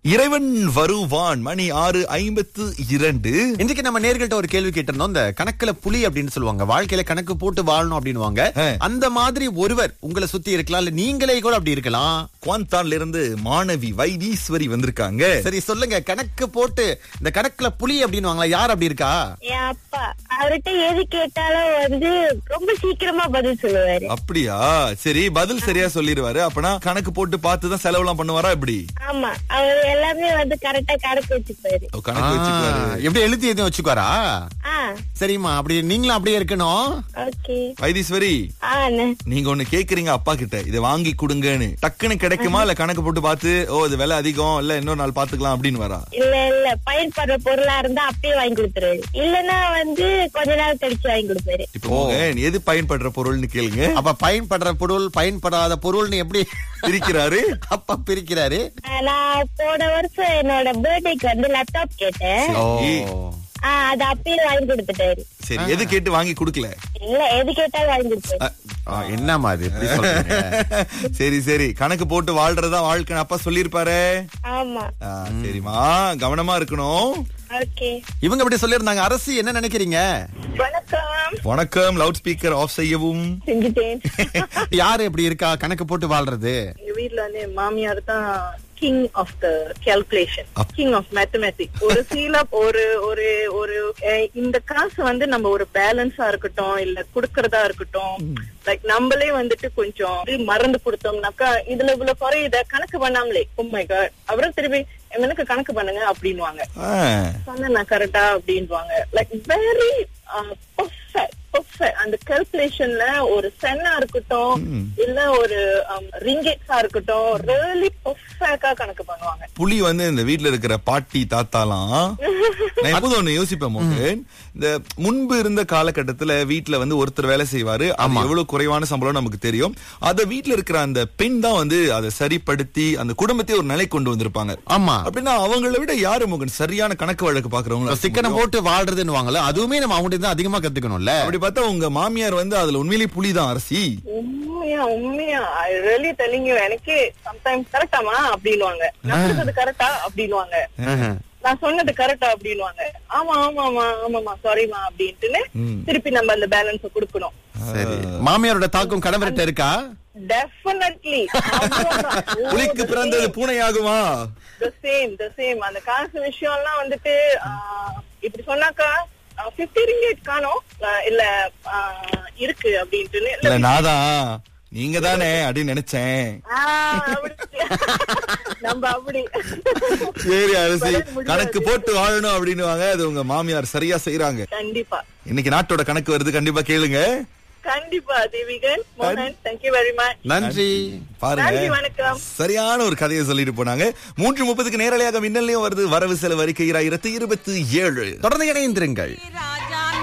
இறைவன் வருவான் மணி ஆறு ஐம்பத்து இரண்டு இன்றைக்கு நம்ம நேர்கள்ட்ட ஒரு கேள்வி கேட்டிருந்தோம் இந்த கணக்குல புலி அப்படின்னு சொல்லுவாங்க வாழ்க்கையில கணக்கு போட்டு வாழணும் அப்படின்னுவாங்க ஆ. அந்த மாதிரி ஒருவர் உங்களை சுத்தி இருக்கலாம் இல்ல நீங்களே கூட அப்படி இருக்கலாம் குவாந்தான்ல இருந்து மாணவி வைதீஸ்வரி வந்திருக்காங்க சரி சொல்லுங்க கணக்கு போட்டு இந்த கணக்குல புலி அப்படின்னு யார் அப்படி இருக்கா என் அப்பா அவர்கிட்ட எது கேட்டாலும் வந்து ரொம்ப சீக்கிரமா பதில் சொல்லுவாரு அப்படியா சரி பதில் சரியா சொல்லிடுவாரு அப்பனா கணக்கு போட்டு பார்த்து தான் செலவுலாம் பண்ணுவாரா இப்படி ஆமா அவர் எல்லாமே வந்து கரெக்டா கணக்கு வச்சுப்பாரு ஓ, கணக்கு வச்சுக்குவாரு ஆ, எப்படி எழுதி எதுவும் வச்சுக்குவாரா ஆ சரிம்மா அப்படி நீங்களும் அப்படியே இருக்கணும் ஓகே வைதீஸ்வரி ஆ அண்ணே. நீங்க ஒண்ணு கேக்குறீங்க அப்பா கிட்ட இதை வாங்கி கொடுங்கன்னு டக்குன்னு கிடைக்குமா இல்ல கணக்கு போட்டு பார்த்து ஓ இது விலை அதிகம் இல்ல இன்னொரு நாள் பாத்துக்கலாம் அப்படின்னு வரா இல்ல இல்ல பயன்படுற பொருளா இருந்தா அப்படியே வாங்கி கொடுத்துருவாரு இல்லன்னா வந்து கொஞ்ச நாள் கழிச்சு வாங்கி கொடுப்பாரு இப்போ உங்க எது பயன்படுற பொருள்னு கேளுங்க அப்ப பயன்படுற பொருள் பயன்படாத பொருள்னு எப்படி பிரிக்கிறாரு அப்பா பிரிக்கிறாரு ஆ, நான் போன வருஷம் என்னோட பர்த்டேக்கு வந்து லேப்டாப் கேட்டேன் ஓ ஆ அது அப்பயே வாங்கி கொடுத்துட்டாரு சரி எது கேட்டு வாங்கி கொடுக்கல இல்ல எது கேட்டாலும் வாங்கி கொடுப்பாரு ஆ, என்னம்மா அது இப்படி சொல்றீங்க? சரி சரி கணக்கு போட்டு வாழ்றதா வாழ்க்கை அப்பா சொல்லிருப்பாரு ஆமா சரிம்மா கவனமா இருக்கணும் ஓகே இவங்க இப்படி சொல்லியிருந்தாங்க அரசு என்ன நினைக்கிறீங்க வணக்கம் வணக்கம் லவுட் ஸ்பீக்கர் ஆஃப் செய்யவும் செஞ்சுட்டேன் யாரு இப்படி இருக்கா கணக்கு போட்டு வாழ்றது எங்க வீட்ல வந்து மாமியார் தான் கிங் ஆஃப் த கால்குலேஷன் அப்- கிங் ஆஃப் மேத்தமேட்டிக்ஸ் ஒரு சீல ஒரு ஒரு ஒரு அஹ், இந்த காசு வந்து நம்ம ஒரு பேலன்ஸா இருக்கட்டும் இல்ல குடுக்கறதா இருக்கட்டும் லைக் நம்மளே வந்துட்டு கொஞ்சம் இது மறந்து கொடுத்தோம்னாக்கா இதுல இவ்வளவு குறையுத கணக்கு பண்ணாமலே உண்மை அப்புறம் திருப்பி எனக்கு கணக்கு பண்ணுங்க அப்படின்வாங்க ஆ, சொன்ன நான் கரெக்டா அப்படின்வாங்க லைக் வெரி அந்த கால்குலேஷன்ல ஒரு சென்னா இருக்கட்டும் இல்ல ஒரு ரிங்கெட்ஸா இருக்கட்டும் ரியலி பர்ஃபெக்டா கணக்கு பண்ணுவாங்க புலி வந்து இந்த வீட்ல இருக்கிற பாட்டி தாத்தாலாம் நான் எப்போதும் ஒண்ணு யோசிப்பேன் மோகன் இந்த முன்பு இருந்த காலகட்டத்துல வீட்ல வந்து ஒருத்தர் வேலை செய்வாரு அது எவ்வளவு குறைவான சம்பளம் நமக்கு தெரியும் அத வீட்ல இருக்கிற அந்த பெண் தான் வந்து அதை சரிப்படுத்தி அந்த குடும்பத்தை ஒரு நிலை கொண்டு வந்திருப்பாங்க ஆமா அப்படின்னா அவங்கள விட யாரு மோகன் சரியான கணக்கு வழக்கு பாக்குறவங்க சிக்கனம் போட்டு வாழ்றதுன்னு வாங்கல அதுவுமே நம்ம அவங்ககிட்ட தான் அதிகமா கத்துக்கணும்ல அப்படி பார்த்தா உங்க மாமியார் வந்து அதுல உண்மையிலேயே புலிதான் அரசி உண்மையா உண்மையா ஐ ரியலி டெல்லிங் யூ எனக்கே சம்டைம்ஸ் கரெக்டாமா அப்படின்வாங்க நான் சொல்றது கரெக்டா அப்படின்வாங்க ஆஹா. நான் சொன்னது கரெக்டா அப்படின்வாங்க ஆமா ஆமா ஆமா ஆமாமா சாரிமா அப்படின்ட்டுன்னு திருப்பி நம்ம அந்த பேலன்ஸ கொடுக்கணும் சரி மாமியாரோட தாக்கம் கணவர்கிட்ட இருக்கா டெஃபினெட்லி புலிக்கு பிறந்தது பூனையாகுமா த சேம் த சேம் அந்த காசு விஷயம்லாம் வந்துட்டு ஆ, இப்படி சொன்னாக்கா பிப்டி ரிங்கேட் காணோம் ஆ, இல்ல ஆ, இருக்கு அப்படின்ட்டுன்னு இல்ல நாதான் நீங்க தானே அப்படின்னு நினைச்சேன் ஆ, அப்படி. நம்ம அப்படி சரி அரசி கணக்கு போட்டு வாழணும் அப்படின்னுவாங்க அது உங்க மாமியார் சரியா செய்யறாங்க கண்டிப்பா இன்னைக்கு நாட்டோட கணக்கு வருது கண்டிப்பா கேளுங்க கண்டிப்பா தேவிகன் மோகன் தேங்க்யூ வெரி மச் நன்றி பாருங்க நன்றி, வணக்கம். சரியான ஒரு கதையை சொல்லிட்டு போனாங்க மூன்று முப்பதுக்கு நேரலையாக மின்னலையும் வருது வரவு செலவு அறிக்கை ஆயிரத்தி இருபத்தி ஏழு தொடர்ந்து இணைந்திருங்கள் ராஜ